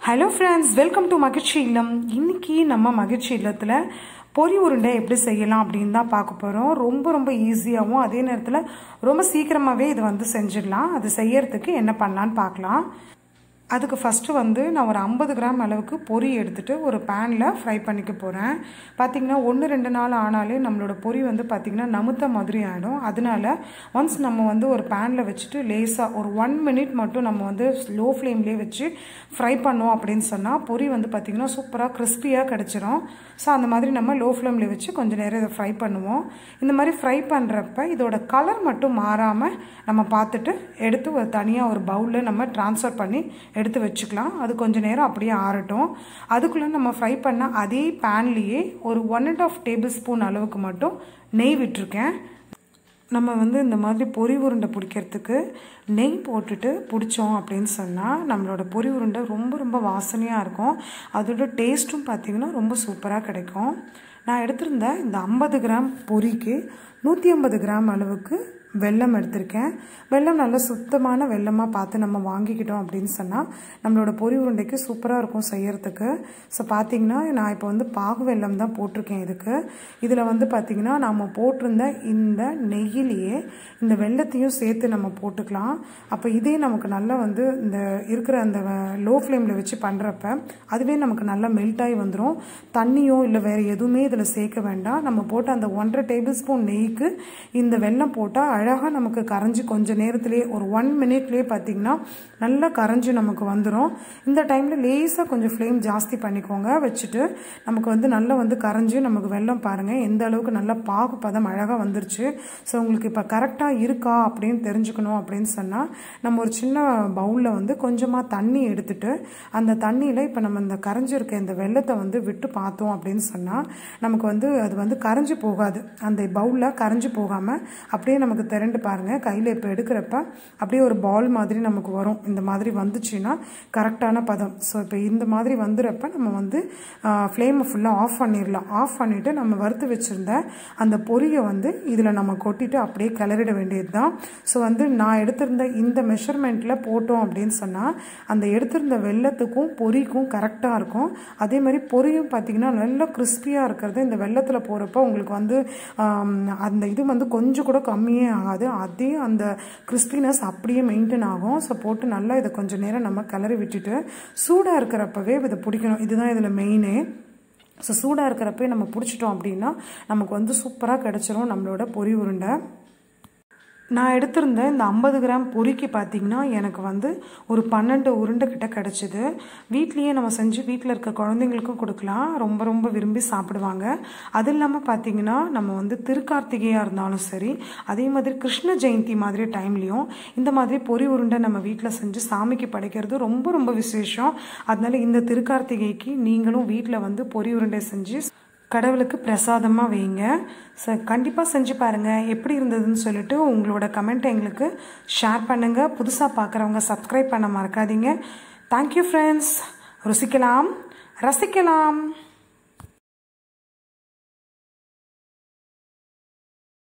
hello friends welcome to மகிழ்ச்சி இல்லம் இன்னைக்கு நம்ம மகிழ்ச்சி இல்லத்தில் பொரி உருண்டை எப்படி செய்யலாம் அப்படின்னு தான் பார்க்க போகிறோம் ரொம்ப ரொம்ப ஈஸியாகவும் அதே நேரத்தில் ரொம்ப சீக்கிரமாகவே இது வந்து செஞ்சிடலாம் அது செய்யறதுக்கு என்ன பண்ணலான்னு பார்க்கலாம் அதுக்கு ஃபஸ்ட்டு வந்து நான் ஒரு ஐம்பது கிராம் அளவுக்கு பொரி எடுத்துகிட்டு ஒரு பேனில் ஃப்ரை பண்ணிக்க போகிறேன் பார்த்திங்கன்னா ஒன்று ரெண்டு நாள் ஆனாலே நம்மளோட பொரி வந்து பார்த்திங்கன்னா நமுத்த மாதிரி ஆகிடும் அதனால ஒன்ஸ் நம்ம வந்து ஒரு பேனில் வச்சுட்டு லேஸாக ஒரு ஒன் மினிட் மட்டும் நம்ம வந்து லோ ஃப்ளேம்லேயே வச்சு ஃப்ரை பண்ணோம் அப்படின்னு சொன்னால் பொரி வந்து பார்த்திங்கன்னா சூப்பராக கிறிஸ்பியாக கிடச்சிரும் ஸோ அந்த மாதிரி நம்ம லோ ஃப்ளேமில் வச்சு கொஞ்சம் நேரம் இதை ஃப்ரை பண்ணுவோம் இந்த மாதிரி ஃப்ரை பண்ணுறப்ப இதோட கலர் மட்டும் மாறாமல் நம்ம பார்த்துட்டு எடுத்து ஒரு தனியாக ஒரு பவுலில் நம்ம ட்ரான்ஸ்ஃபர் பண்ணி எடுத்து வச்சுக்கலாம் அது கொஞ்சம் நேரம் அப்படியே ஆறட்டும் அதுக்குள்ளே நம்ம ஃப்ரை பண்ண அதே பேன்லேயே ஒரு one and half tablespoon அளவுக்கு மட்டும் நெய் விட்டுருக்கேன் நம்ம வந்து இந்த மாதிரி பொரி உருண்டை பிடிக்கிறதுக்கு நெய் போட்டுட்டு பிடிச்சோம் அப்படின்னு சொன்னால் நம்மளோட பொரி உருண்டை ரொம்ப ரொம்ப வாசனையாக இருக்கும் அதோட டேஸ்ட்டும் பார்த்திங்கன்னா ரொம்ப சூப்பராக கிடைக்கும் நான் எடுத்திருந்த இந்த ஐம்பது கிராம் பொரிக்கு நூற்றி ஐம்பது கிராம் அளவுக்கு வெல்லம் எடுத்திருக்கேன் வெல்லம் நல்ல சுத்தமான வெல்லமாக பார்த்து நம்ம வாங்கிக்கிட்டோம் அப்படின்னு சொன்னால் நம்மளோட பொரி உருண்டைக்கு சூப்பராக இருக்கும் செய்யறதுக்கு ஸோ பார்த்தீங்கன்னா நான் இப்போ வந்து பாகு வெல்லம் தான் போட்டிருக்கேன் இதுக்கு இதில் வந்து பார்த்திங்கன்னா நம்ம போட்டிருந்த இந்த நெய்யிலேயே இந்த வெள்ளத்தையும் சேர்த்து நம்ம போட்டுக்கலாம் அப்போ இதே நமக்கு நல்லா வந்து இந்த இருக்கிற அந்த லோ ஃப்ளேமில் வச்சு பண்ணுறப்ப அதுவே நமக்கு நல்லா மெல்ட் ஆகி வந்துடும் தண்ணியோ இல்லை வேறு எதுவுமே இதில் சேர்க்க வேண்டாம் நம்ம போட்ட அந்த ஒன்றரை டேபிள் ஸ்பூன் நெய்க்கு இந்த வெல்லம் போட்டால் அழகாக நமக்கு கரைஞ்சி கொஞ்சம் நேரத்துலேயே ஒரு ஒன் மினிட்லேயே பார்த்திங்கன்னா நல்லா கரைஞ்சி நமக்கு வந்துடும் இந்த டைமில் லேசாக கொஞ்சம் ஃப்ளேம் ஜாஸ்தி பண்ணிக்கோங்க வச்சுட்டு நமக்கு வந்து நல்லா வந்து கரைஞ்சி நமக்கு வெல்லம் பாருங்கள் எந்த அளவுக்கு நல்லா பாகு பதம் அழகாக வந்துருச்சு ஸோ உங்களுக்கு இப்போ கரெக்டாக இருக்கா அப்படின்னு தெரிஞ்சுக்கணும் அப்படின்னு சொன்னால் நம்ம ஒரு சின்ன பவுலில் வந்து கொஞ்சமாக தண்ணி எடுத்துட்டு அந்த தண்ணியில் இப்போ நம்ம இந்த கரைஞ்சிருக்க இந்த வெள்ளத்தை வந்து விட்டு பார்த்தோம் அப்படின்னு சொன்னால் நமக்கு வந்து அது வந்து கரைஞ்சி போகாது அந்த பவுலில் கரைஞ்சி போகாமல் அப்படியே நமக்கு திரண்டு பாருங்கள் கையில் இப்போ எடுக்கிறப்ப அப்படியே ஒரு பால் மாதிரி நமக்கு வரும் இந்த மாதிரி வந்துச்சுன்னா கரெக்டான பதம் ஸோ இப்போ இந்த மாதிரி வந்துடுறப்ப நம்ம வந்து ஃப்ளேமை ஃபுல்லாக ஆஃப் பண்ணிடலாம் ஆஃப் பண்ணிவிட்டு நம்ம வறுத்து வச்சுருந்த அந்த பொரியை வந்து இதில் நம்ம கொட்டிட்டு அப்படியே கிளறிட வேண்டியது தான் ஸோ வந்து நான் எடுத்திருந்த இந்த மெஷர்மெண்ட்டில் போட்டோம் அப்படின்னு சொன்னால் அந்த எடுத்திருந்த வெள்ளத்துக்கும் பொரிக்கும் கரெக்டாக இருக்கும் அதே மாதிரி பொரியும் பார்த்திங்கன்னா நல்லா கிறிஸ்பியாக இருக்கிறது இந்த வெள்ளத்தில் போகிறப்ப உங்களுக்கு வந்து அந்த இது வந்து கொஞ்சம் கூட கம்மியே ஆகாது அதே அந்த கிறிஸ்பினஸ் அப்படியே மெயின்டைன் ஆகும் ஸோ போட்டு நல்லா இதை கொஞ்சம் நேரம் நம்ம கிளறி விட்டுட்டு சூடாக இருக்கிறப்பவே இதை பிடிக்கணும் இதுதான் இதில் மெயினே ஸோ சூடாக இருக்கிறப்பே நம்ம பிடிச்சிட்டோம் அப்படின்னா நமக்கு வந்து சூப்பராக கிடச்சிரும் நம்மளோட பொரி உருண்டை நான் எடுத்திருந்த இந்த ஐம்பது கிராம் பொரிக்கு பார்த்திங்கன்னா எனக்கு வந்து ஒரு பன்னெண்டு உருண்டை கிட்ட கிடச்சிது வீட்லேயே நம்ம செஞ்சு வீட்டில் இருக்க குழந்தைங்களுக்கும் கொடுக்கலாம் ரொம்ப ரொம்ப விரும்பி சாப்பிடுவாங்க அது இல்லாமல் பார்த்திங்கன்னா நம்ம வந்து திருக்கார்த்திகையாக இருந்தாலும் சரி அதே மாதிரி கிருஷ்ண ஜெயந்தி மாதிரி டைம்லேயும் இந்த மாதிரி பொரி உருண்டை நம்ம வீட்டில் செஞ்சு சாமிக்கு படைக்கிறது ரொம்ப ரொம்ப விசேஷம் அதனால இந்த திருக்கார்த்திகைக்கு நீங்களும் வீட்டில் வந்து பொரி உருண்டை செஞ்சு கடவுளுக்கு பிரசாதமாக வைங்க ஸோ கண்டிப்பாக செஞ்சு பாருங்கள் எப்படி இருந்ததுன்னு சொல்லிட்டு உங்களோட கமெண்ட்டை எங்களுக்கு ஷேர் பண்ணுங்கள் புதுசாக பார்க்குறவங்க சப்ஸ்கிரைப் பண்ண மறக்காதீங்க தேங்க்யூ ஃப்ரெண்ட்ஸ் ருசிக்கலாம் ரசிக்கலாம்